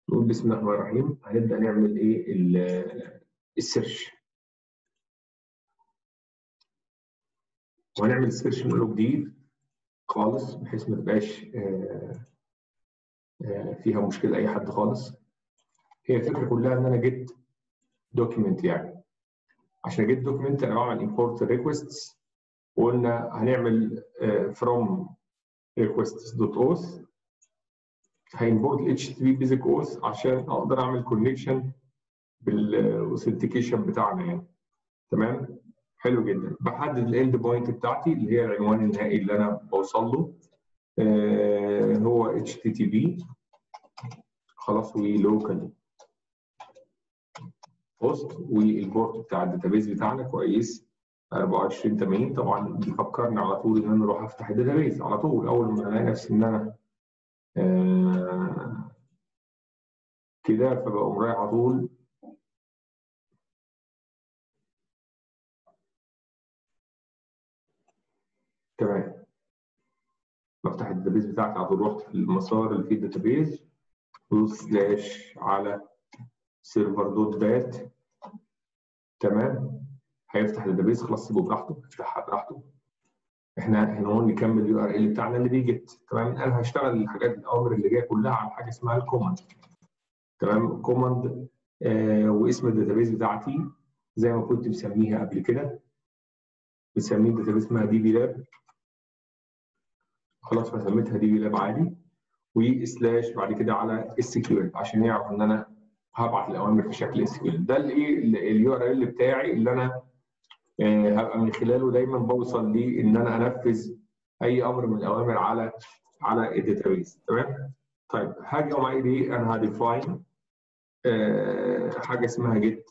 نقول بسم الله الرحمن الرحيم هنبدا نعمل ايه السيرش وهنعمل السيرش نقوله جديد خالص بحيث ما تبقاش فيها مشكله اي حد خالص هي الفكره كلها ان انا جيت دوكيمنت يعني عشان اجيت دوكيمنت انا بعمل امبورت ريكويستس وقلنا هنعمل فروم ريكويستس دوت اوث هيمبورت ال HTTP بيزك اوث عشان اقدر اعمل كونكشن بالاوثنتيكيشن بتاعنا يعني تمام حلو جدا بحدد الاند بوينت بتاعتي اللي هي العنوان النهائي اللي انا بوصل له آه هو HTTP خلاص ولوكال هوست والبورت بتاع الداتابيز بتاعنا كويس 24 80 طبعا بيفكرني على طول ان انا اروح افتح الداتابيز على طول اول ما الاقي نفسي ان انا آه كده فبقوم رايح على طول تمام بفتح الداتابيز بتاعتي على طول رحت في المسار اللي فيه الداتابيز سلاش على سيرفر دوت بات تمام هيفتح الداتابيز خلاص سيبه براحته يفتحها براحته احنا هنقول نكمل اليو ار ال بتاعنا اللي بيجت تمام انا هشتغل الحاجات الاوامر اللي جايه كلها على حاجه اسمها الكوماند تمام كوماند آه واسم الداتابيز بتاعتي زي ما كنت مسميها قبل كده بنسميه الداتابيز اسمها دي بي لاب خلاص فسميتها دي بي لاب عادي وسلاش بعد كده على اس كيو ال عشان يعرف ان انا هبعت الاوامر في شكل اس كيو ال ده الايه اليو ار ال بتاعي اللي انا آه هبقى من خلاله دايما بوصل ليه ان انا انفذ اي امر من الاوامر على على الداتابيز تمام طيب هاجي اقوم قايل ايه انا هديفاين آه حاجه اسمها جيت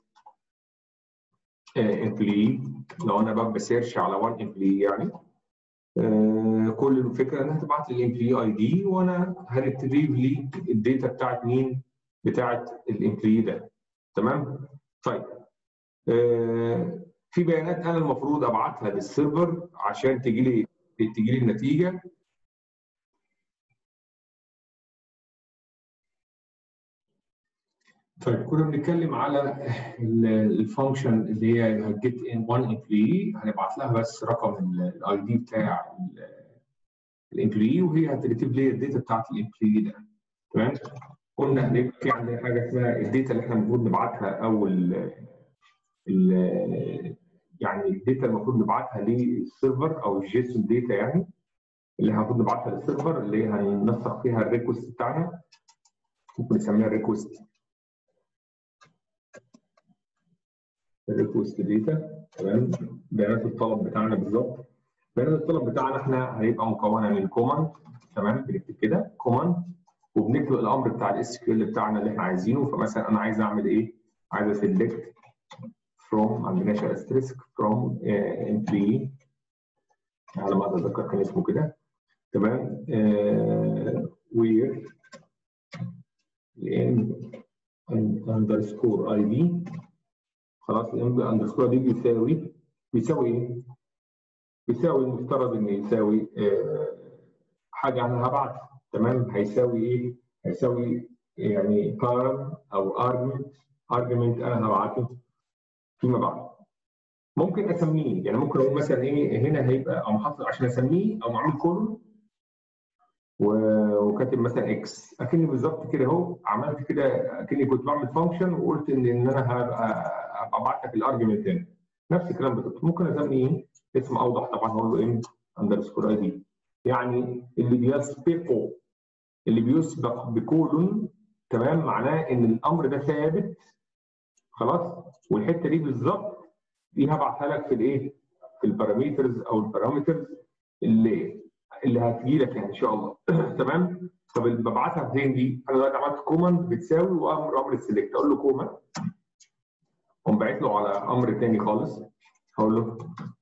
امبلي لو انا ببقى سيرش على وان امبلي يعني آه كل الفكره انها تبعت لي الامبلي اي دي وانا هريتريف لي الداتا بتاعت مين؟ بتاعت الامبلي ده تمام؟ طيب آه في بيانات انا المفروض ابعتها للسيرفر عشان تجي لي تجي لي النتيجه طيب كنا بنتكلم على الفانكشن اللي هي هتجيت ان 1 امبلوي هنبعت لها بس رقم الاي دي بتاع الامبلوي وهي هترتب لي الداتا بتاعت الامبلوي ده تمام قلنا هنحكي عن حاجه اسمها الداتا اللي احنا المفروض نبعتها او ال يعني الداتا المفروض نبعتها للسيرفر او الجيسون داتا يعني اللي المفروض نبعتها للسيرفر اللي هننسق فيها الريكوست بتاعنا ممكن نسميها الريكوست الريكوست داتا تمام بيانات الطلب بتاعنا بالظبط بيانات الطلب بتاعنا احنا هيبقى مكونه من كوماند تمام بنكتب كده كوماند وبنكتب الامر بتاع الاس كيو ال بتاعنا اللي احنا عايزينه فمثلا انا عايز اعمل ايه؟ عايز اسلكت فروم ما عندناش استريسك فروم امبلي على ما اتذكر كان اسمه كده تمام وير اندرسكور اي دي خلاص الام اندرسكور دي بيساوي بيساوي ايه؟ بيساوي المفترض ان يساوي آه حاجه انا هبعتها تمام هيساوي ايه؟ هيساوي يعني بارم او ارجمنت ارجمنت انا هبعته فيما بعد ممكن اسميه يعني ممكن اقول مثلا ايه هنا هيبقى او محطط عشان اسميه او اعمل كله وكاتب مثلا اكس اكني بالظبط كده اهو عملت كده اكني كنت بعمل فانكشن وقلت ان ان انا هبقى ابعت لك الارجيومنت هنا نفس الكلام بالظبط ممكن اسمي ايه اسم اوضح طبعا هقول له ام اندرسكور اي دي يعني اللي بيسبقه اللي بيسبق بكولون تمام معناه ان الامر ده ثابت خلاص والحته دي بالظبط دي هبعتها لك في الايه في البارامترز او البارامترز اللي اللي هتجي لك يعني ان شاء الله تمام طب ببعتها فين دي انا دلوقتي عملت كوماند بتساوي وامر امر السلكت اقول له كوماند اقوم باعت له على امر تاني خالص هقول له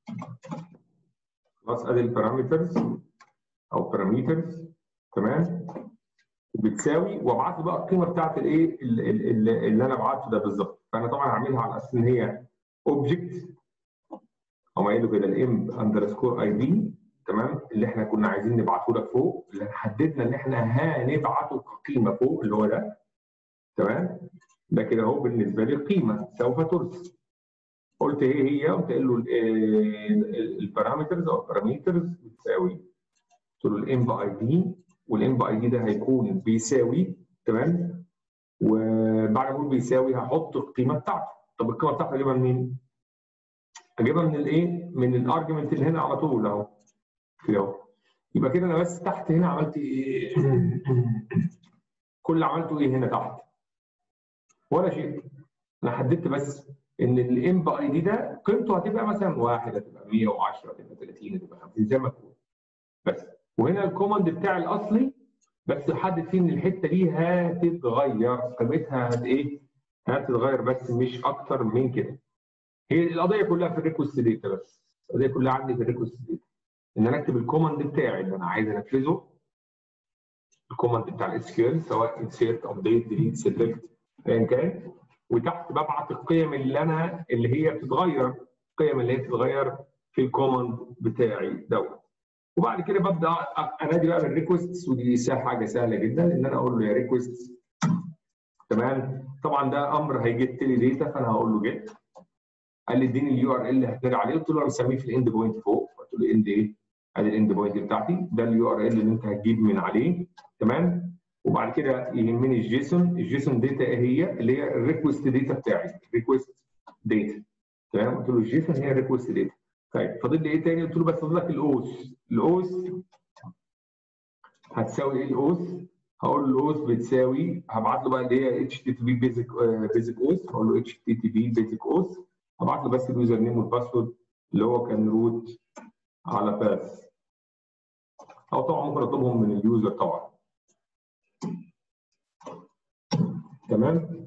خلاص ادي البارامترز او بارامترز تمام بتساوي وابعت له بقى القيمه بتاعت الايه اللي, اللي انا بعته ده بالظبط فانا طبعا هعملها على اساس ان هي اوبجكت اقوم قايل له كده الام اندرسكور اي دي تمام اللي احنا كنا عايزين نبعته لك فوق اللي حددنا ان احنا هنبعته كقيمه فوق اللي هو ده تمام ده كده اهو بالنسبه لي القيمه سوف ترسل قلت ايه هي قلت له البارامترز او البارامترز بتساوي قلت له الام باي دي والام باي دي ده هيكون بيساوي تمام وبعد ما اقول بيساوي هحط القيمه بتاعته طب القيمه بتاعته اجيبها منين؟ اجيبها من الايه؟ من الارجيومنت اللي هنا على طول اهو كده اهو يبقى كده انا بس تحت هنا عملت ايه؟ كل اللي عملته ايه هنا تحت؟ ولا شيء انا حددت بس ان الام باي دي ده قيمته هتبقى مثلا واحد هتبقى 110 هتبقى 30 هتبقى 50 زي ما تكون بس وهنا الكوماند بتاعي الاصلي بس حدد فيه ان الحته دي هتتغير قيمتها هت ايه؟ هتتغير بس مش اكتر من كده. هي القضيه كلها في الريكوست داتا بس القضيه كلها عندي في الريكوست داتا ان انا اكتب الكوماند بتاعي اللي انا عايز انفذه الكوماند بتاع الاس كيو ال سواء انسيرت ابديت ديليت سيلكت ايا كان وتحت ببعت القيم اللي انا اللي هي بتتغير القيم اللي هي بتتغير في الكوماند بتاعي دوت وبعد كده ببدا انادي بقى بالريكوست ودي حاجه سهله جدا ان انا اقول له يا ريكوست تمام طبعا ده امر هيجيت لي داتا فانا هقول له جيت قال لي اديني اليو ار ال اللي هتنادي عليه قلت له انا مسميه في الاند بوينت فوق قلت له اند ايه ادي الاند بوينت بتاعتي ده اليو ار ال اللي انت هتجيب من عليه تمام وبعد كده يهمني الجيسون الجيسون داتا ايه هي اللي هي الريكوست داتا بتاعي الريكوست داتا تمام قلت له الجيسون هي الريكوست داتا طيب فاضل لي ايه تاني قلت له بس فاضل لك الاوس الاوس هتساوي ايه الاوس هقول له الاوس بتساوي هبعت له بقى اللي هي اتش تي تي بي بيزك بيزك اوس هقول له اتش تي تي بي بيزك اوس هبعت له بس اليوزر نيم والباسورد اللي هو كان روت على باس او طبعا ممكن اطلبهم من اليوزر طبعا تمام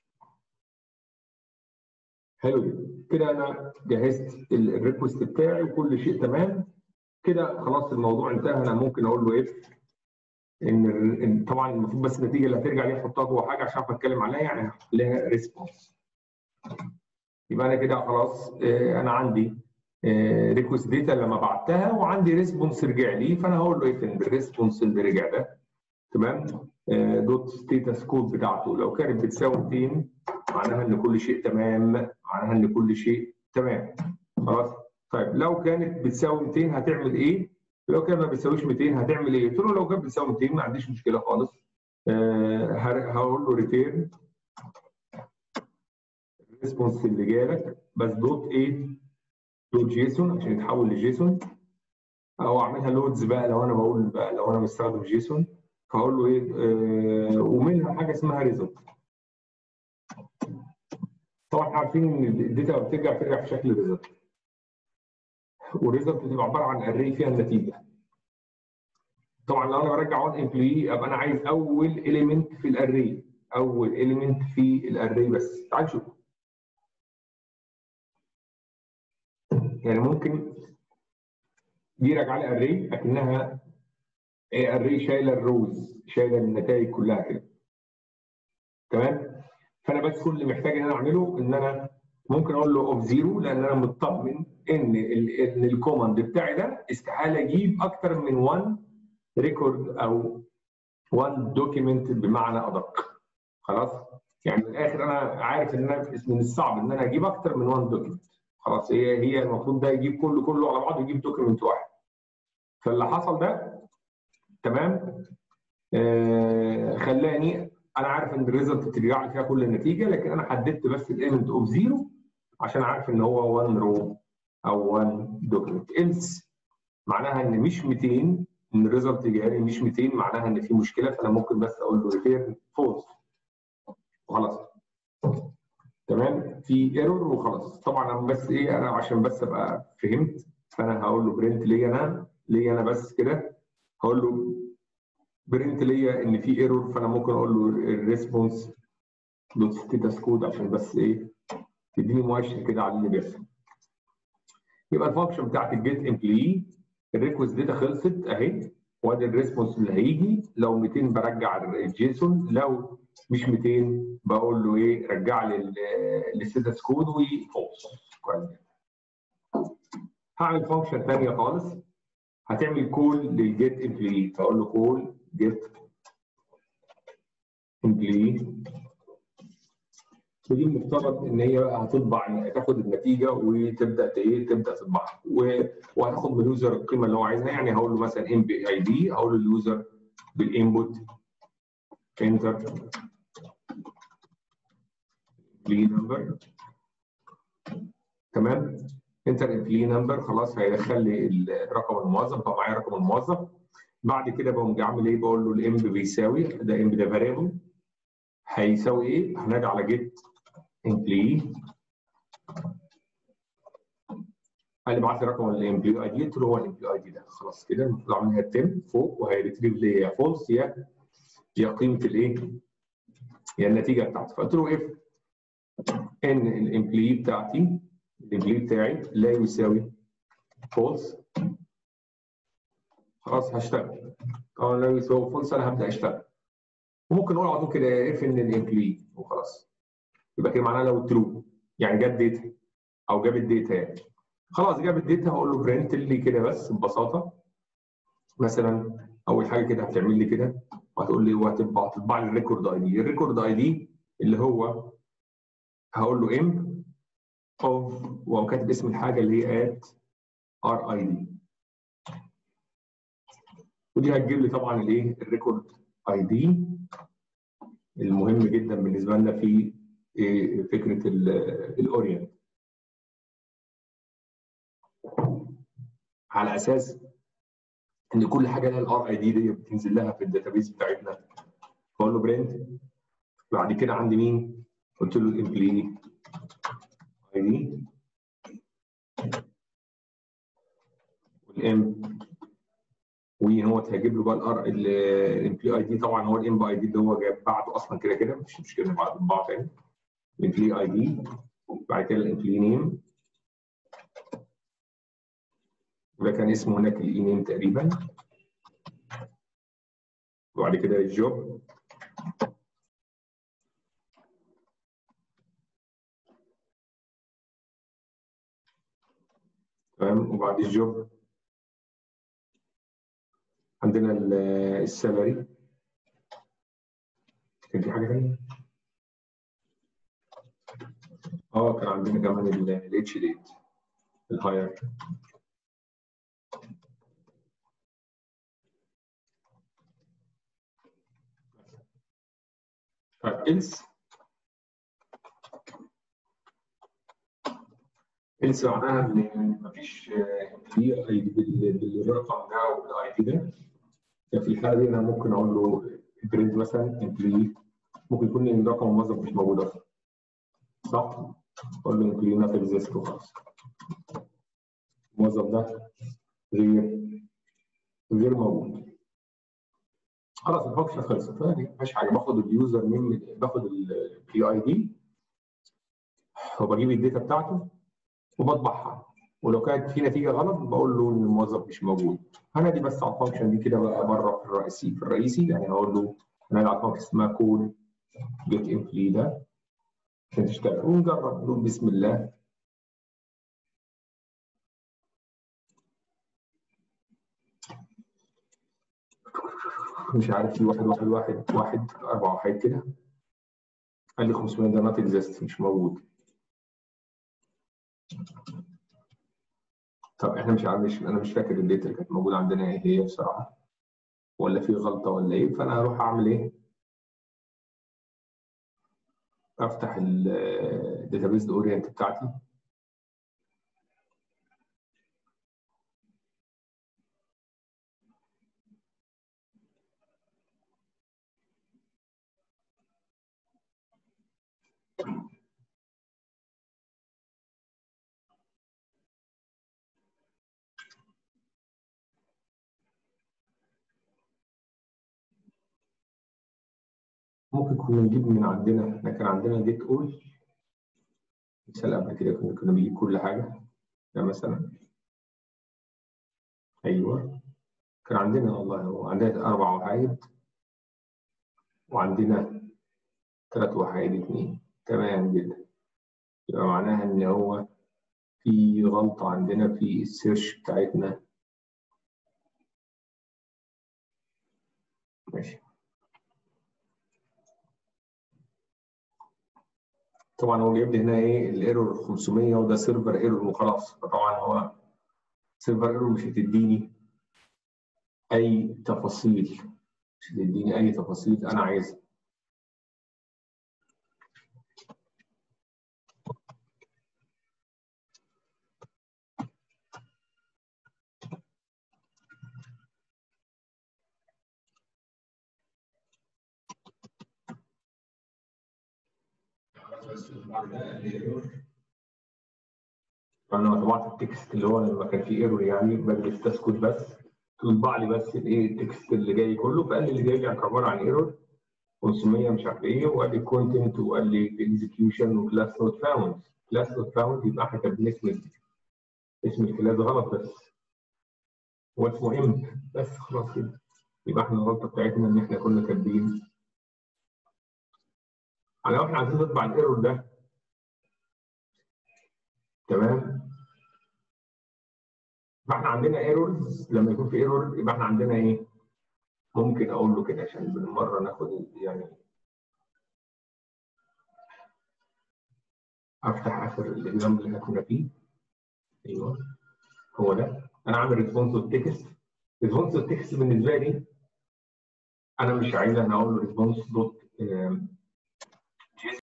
حلو جدا كده انا جهزت الريكوست بتاعي وكل شيء تمام كده خلاص الموضوع انتهى انا ممكن اقول له ايه ان طبعا المفروض بس النتيجه اللي هترجع لي احطها جوه حاجه عشان اتكلم عليها يعني هحط لها ريسبونس يبقى انا كده خلاص انا عندي ريكوست داتا لما بعتها وعندي ريسبونس رجع لي فانا هقول له ايه فين الريسبونس اللي رجع ده تمام دوت ستيتس كود بتاعته لو كانت بتساوي 200 معناها ان كل شيء تمام معناها ان كل شيء تمام خلاص طيب لو كانت بتساوي 200 هتعمل ايه؟ لو كانت ما بتساويش 200 هتعمل ايه؟ قلت له لو كانت بتساوي 200 ما عنديش مشكله خالص أه هقول له ريتيرن الريسبونس اللي جالك بس دوت ايه؟ دوت جيسون عشان يتحول لجيسون او اعملها لودز بقى لو انا بقول بقى لو انا بستخدم جيسون فاقول له ايه آه ومنها حاجه اسمها ريزلت طبعا احنا عارفين ان الداتا بترجع بترجع في شكل ريزلت والريزلت بتبقى عباره عن اري فيها النتيجه طبعا لو انا برجع 1 امبلوي ابقى انا عايز اول اليمنت في الاري اول اليمنت في الاري بس تعال نشوف يعني ممكن دي راجعه لي اري اكنها اري شايله الروز شايله النتائج كلها كده تمام فانا بس كل اللي محتاج ان انا اعمله ان انا ممكن اقول له اوف زيرو لان انا مطمن ان ان الكوماند بتاعي ده استحاله اجيب اكتر من 1 ريكورد او 1 دوكيمنت بمعنى ادق خلاص يعني من الاخر انا عارف ان انا من الصعب ان انا اجيب اكتر من 1 دوكيمنت خلاص هي هي المفروض ده يجيب كله كله على بعضه يجيب دوكيمنت واحد فاللي حصل ده تمام آه خلاني انا عارف ان الريزلت بترجع لي فيها كل النتيجه لكن انا حددت بس الايمنت اوف زيرو عشان عارف ان هو 1 رو او 1 دوكيمنت إلس معناها ان مش 200 ان الريزلت جاي مش 200 معناها ان في مشكله فانا ممكن بس اقول له ريتيرن فولس وخلاص تمام في ايرور وخلاص طبعا انا بس ايه انا عشان بس ابقى فهمت فانا هقول له برنت ليا انا ليا انا بس كده هقول له برنت ليا ان في ايرور فانا ممكن اقول له الريسبونس دوت ستيتس كود عشان بس ايه تديني مؤشر كده على اللي بيحصل يبقى الفانكشن بتاعت الجيت امبلوي الريكوست داتا خلصت اهي وادي الريسبونس اللي هيجي لو 200 برجع الجيسون لو مش 200 بقول له ايه رجع لي الستاتس كود وفولس كويس هعمل فانكشن ثانيه خالص هتعمل كول للجيت امبلوي فاقول له كول جيت امبلوي ودي المفترض ان هي بقى هتطبع تاخد النتيجه وتبدا ايه تبدا تطبعها وهتاخد من اليوزر القيمه اللي هو عايزها يعني هقول له مثلا ام بي اي دي هقول له اليوزر بالانبوت انتر بلي نمبر تمام انتر البلي نمبر خلاص هيدخل لي رقم الموظف طبعا معايا رقم الموظف بعد كده بقوم عامل ايه بقول له الام بيساوي ده ام ده فاريبل هيساوي ايه؟ هنادي على جيت امبلي قال لي ابعت لي رقم الامبلي اي دي قلت له هو الامبلي اي دي ده خلاص كده المفروض اعمل لها تم فوق وهيريتريف لي يا فولس يا يا قيمه الايه؟ يا النتيجه بتاعتي فقلت له اف ان الامبلي بتاعتي الامبلي بتاعي لا يساوي فولس خلاص هشتغل طبعا لا يساوي فولس انا هبدا اشتغل وممكن نقول على طول كده اف ان الامبلي وخلاص يبقى كده معناها لو ترو يعني جاب داتا او جاب الداتا يعني خلاص جاب الداتا هقول له برنت لي كده بس ببساطه مثلا اول حاجه كده هتعمل لي كده وهتقول لي وهتطبع تطبع لي الريكورد اي دي الريكورد اي دي اللي هو هقول له ام اوف وهو كاتب اسم الحاجه اللي هي ات ار اي دي ودي هتجيب لي طبعا الايه الريكورد اي دي المهم جدا بالنسبه لنا في فكره الاورينت على اساس ان كل حاجه لها الار اي دي دي بتنزل لها في الداتابيز بتاعتنا بقول له برنت بعد كده عندي مين؟ قلت له الامبلي اي دي والام وهو هيجيب له بقى الار الامبلي اي دي طبعا هو الام اي دي اللي هو جايب بعده اصلا كده كده مش مشكله بعد بعض تاني الامبلي اي دي بعد كده الامبلي نيم وده كان اسمه هناك الاي نيم تقريبا وبعد كده الجوب تمام وبعد الجوب عندنا السالري كان في حاجه ثانيه اه كان عندنا كمان الاتش ديت الهاير طيب إلس إلس معناها إن مفيش في أي بالرقم ده أو بالأي دي ده ففي الحالة دي أنا ممكن أقول له برنت مثلا امبلي ممكن يكون إن رقم الموظف مش موجود أصلا صح؟ أقول له امبلي نوت اكزيست وخلاص الموظف ده غير غير موجود خلاص الفانكشن خلصت فدي مفيش حاجه باخد اليوزر من باخد البي اي دي وبجيب الداتا بتاعته وبطبعها ولو كانت في نتيجه غلط بقول له ان الموظف مش موجود هنادي بس على الفانكشن دي كده بقى بره في الرئيسي في الرئيسي يعني هقول له هنادي على الفانكشن اسمها كول جيت امبلي ده عشان تشتغل ونجرب نقول بسم الله مش عارف في واحد واحد واحد واحد أربعة واحد كده قال لي 500 ده نوت اكزيست مش موجود طب احنا مش عارف مش انا مش فاكر الداتا اللي كانت موجوده عندنا ايه هي بصراحه ولا في غلطه ولا ايه فانا هروح اعمل ايه افتح الداتابيز اورينت بتاعتي ممكن كنا نجيب من عندنا احنا كان عندنا جيت اول مثال قبل كده كنا كنا بنجيب كل حاجه يعني مثلا ايوه كان عندنا والله عندنا اربع وحايد وعندنا ثلاث وحايد اثنين تمام جدا يبقى معناها ان هو في غلطه عندنا في السيرش بتاعتنا ماشي طبعا هو جايب لي هنا ايه الايرور 500 وده سيرفر ايرور وخلاص فطبعا هو سيرفر ايرور مش هتديني اي تفاصيل مش هتديني اي تفاصيل انا عايزها فانا طبعت التكست اللي هو لما كان فيه ايرور يعني بدل تسكت بس تطبع لي بس الايه التكست اللي جاي كله فقال لي اللي جاي لي عباره عن ايرور 500 مش عارف ايه وقال لي كونتنت وقال لي اكزكيوشن وكلاس نوت فاوند كلاس نوت فاوند يبقى احنا كاتبين اسم اسم الكلاس غلط بس هو اسمه امب بس خلاص كده يبقى احنا الغلطه بتاعتنا ان احنا كنا كاتبين لو احنا عايزين نطبع الايرور ده تمام فاحنا عندنا ايرورز لما يكون في ايرور يبقى احنا عندنا ايه؟ ممكن اقول له كده عشان بالمره ناخد يعني افتح اخر الاكزامبل اللي احنا كنا فيه ايوه هو ده انا عامل ريسبونسيف تكست ريسبونسيف تكست بالنسبه لي انا مش عايز انا اقول له ريسبونس دوت